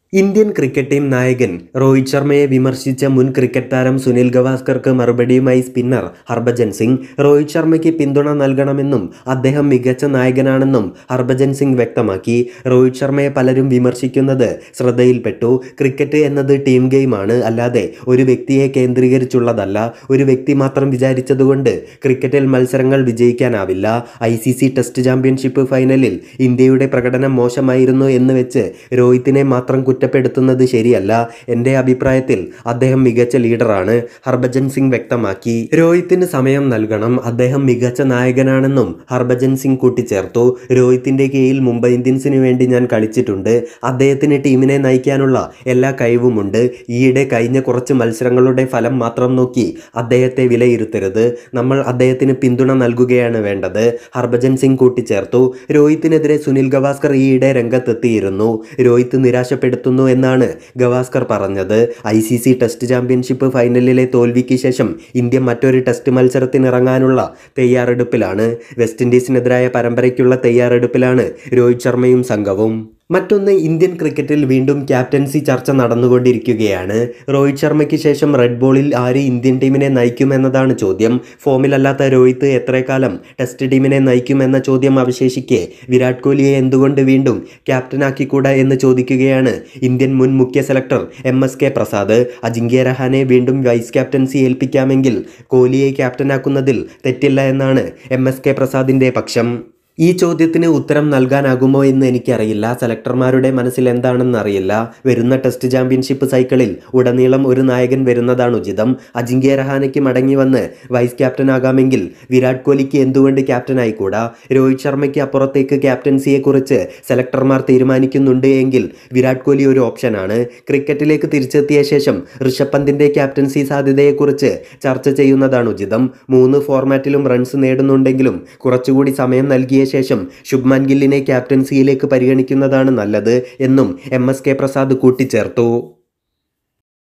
Indian cricket team നായകൻ രോഹിത് ശർമ്മയെ വിമർശിച്ച മുൻ ക്രിക്കറ്റ് താരം സുനിൽ ഗവാസ്കർക്ക് മറുപടിയുമായി സ്പിന്നർ ഹർഭജൻ സിംഗ് രോഹിത് ശർമ്മയ്ക്ക് പിന്തുണ നൽകണമെന്നും അദ്ദേഹം മികച്ച നായകനാണെന്നും ഹർഭജൻ സിംഗ് വ്യക്തമാക്കി രോഹിത് ശർമ്മയെ പലരും വിമർശിക്കുന്നത് ശ്രദ്ധയിൽപ്പെട്ടു ക്രിക്കറ്റ് എന്നത് ടീം ഗെയിമാണ് അല്ലാതെ ഒരു വ്യക്തിയെ കേന്ദ്രീകരിച്ചുള്ളതല്ല ഒരു വ്യക്തി മാത്രം വിചാരിച്ചതുകൊണ്ട് ക്രിക്കറ്റിൽ മത്സരങ്ങൾ വിജയിക്കാനാവില്ല I C C test championship ഫൈനലിൽ ഇന്ത്യയുടെ പ്രകടനം മോശമായിരുന്നു എന്ന് വെച്ച് രോഹിത്തിനെ മാത്രം കുറ്റപ്പെടുത്തുന്നത് ശരിയല്ല എൻ്റെ അഭിപ്രായത്തിൽ അദ്ദേഹം മികച്ച ലീഡറാണ് ഹർഭജൻ സിംഗ് വ്യക്തമാക്കി രോഹിത്തിന് സമയം നൽകണം അദ്ദേഹം മികച്ച നായകനാണെന്നും ഹർഭജൻ സിംഗ് കൂട്ടിച്ചേർത്തു രോഹിത്തിന്റെ കീഴിൽ മുംബൈ ഇന്ത്യൻസിന് വേണ്ടി ഞാൻ കളിച്ചിട്ടുണ്ട് അദ്ദേഹത്തിന് ടീമിനെ നയിക്കാനുള്ള എല്ലാ കഴിവുമുണ്ട് ഈയിടെ കഴിഞ്ഞ കുറച്ച് മത്സരങ്ങളുടെ ഫലം മാത്രം നോക്കി അദ്ദേഹത്തെ വിലയിരുത്തരുത് നമ്മൾ അദ്ദേഹത്തിന് പിന്തുണ നൽകുകയാണ് വേണ്ടത് ഹർഭജൻ സിംഗ് കൂട്ടിച്ചേർത്തു രോഹിത്തിനെതിരെ സുനിൽ ഗവാസ്കർ ഈയിടെ രംഗത്തെത്തിയിരുന്നു രോഹിത്ത് നിരാശപ്പെടുത്തുന്നു എന്നാണ് ഗവാസ്കർ പറഞ്ഞത് I C C test championship ഫൈനലിലെ തോൽവിക്ക് ശേഷം ഇന്ത്യ മറ്റൊരു ടെസ്റ്റ് മത്സരത്തിനിറങ്ങാനുള്ള തയ്യാറെടുപ്പിലാണ് വെസ്റ്റ് ഇൻഡീസിനെതിരായ പരമ്പരയ്ക്കുള്ള തയ്യാറെടുപ്പിലാണ് രോഹിത് ശർമ്മയും സംഘവും മറ്റൊന്ന് ഇന്ത്യൻ ക്രിക്കറ്റിൽ വീണ്ടും ക്യാപ്റ്റൻസി ചർച്ച നടന്നുകൊണ്ടിരിക്കുകയാണ് രോഹിത് ശർമ്മയ്ക്ക് ശേഷം റെഡ് ബോളിൽ ആര് ഇന്ത്യൻ ടീമിനെ നയിക്കുമെന്നതാണ് ചോദ്യം ഫോമിലല്ലാത്ത രോഹിത് എത്രക്കാലം ടെസ്റ്റ് ടീമിനെ നയിക്കുമെന്ന ചോദ്യം അവശേഷിക്കെ വിരാട് കോഹ്ലിയെ എന്തുകൊണ്ട് വീണ്ടും ക്യാപ്റ്റനാക്കിക്കൂടാ എന്ന് ചോദിക്കുകയാണ് ഇന്ത്യൻ മുൻ മുഖ്യ selector M S K Prasad Ajinkya Rahane വീണ്ടും വൈസ് ക്യാപ്റ്റൻസി ഏൽപ്പിക്കാമെങ്കിൽ കോഹ്ലിയെ ക്യാപ്റ്റനാക്കുന്നതിൽ തെറ്റില്ല എന്നാണ് എം എസ് കെ പ്രസാദിൻ്റെ പക്ഷം ഈ ചോദ്യത്തിന് ഉത്തരം നൽകാനാകുമോ എന്ന് എനിക്കറിയില്ല സെലക്ടർമാരുടെ മനസ്സിൽ എന്താണെന്ന് അറിയില്ല വരുന്ന ടെസ്റ്റ് ചാമ്പ്യൻഷിപ്പ് സൈക്കിളിൽ ഉടനീളം ഒരു നായകൻ വരുന്നതാണ് ഉചിതം അജിങ്ക്യ രഹാനയ്ക്ക് മടങ്ങി വന്ന് വൈസ് ക്യാപ്റ്റൻ ആകാമെങ്കിൽ വിരാട് കോഹ്ലിക്ക് എന്തുകൊണ്ട് ക്യാപ്റ്റൻ ആയിക്കൂടാ രോഹിത് ശർമ്മയ്ക്ക് അപ്പുറത്തേക്ക് ക്യാപ്റ്റൻസിയെക്കുറിച്ച് സെലക്ടർമാർ തീരുമാനിക്കുന്നുണ്ട് എങ്കിൽ വിരാട് കോഹ്ലി ഒരു ഓപ്ഷനാണ് ക്രിക്കറ്റിലേക്ക് തിരിച്ചെത്തിയ ശേഷം ഋഷഭ് പന്തിൻ്റെ ക്യാപ്റ്റൻസി സാധ്യതയെക്കുറിച്ച് ചർച്ച ചെയ്യുന്നതാണ് ഉചിതം മൂന്ന് ഫോർമാറ്റിലും റൺസ് നേടുന്നുണ്ടെങ്കിലും കുറച്ചുകൂടി സമയം നൽകിയ ശേഷം ശുഭ്മാൻ ഗില്ലിനെ ക്യാപ്റ്റൻസിയിലേക്ക് പരിഗണിക്കുന്നതാണ് നല്ലത് എന്നും എം എസ് കെ പ്രസാദ് കൂട്ടിച്ചേർത്തു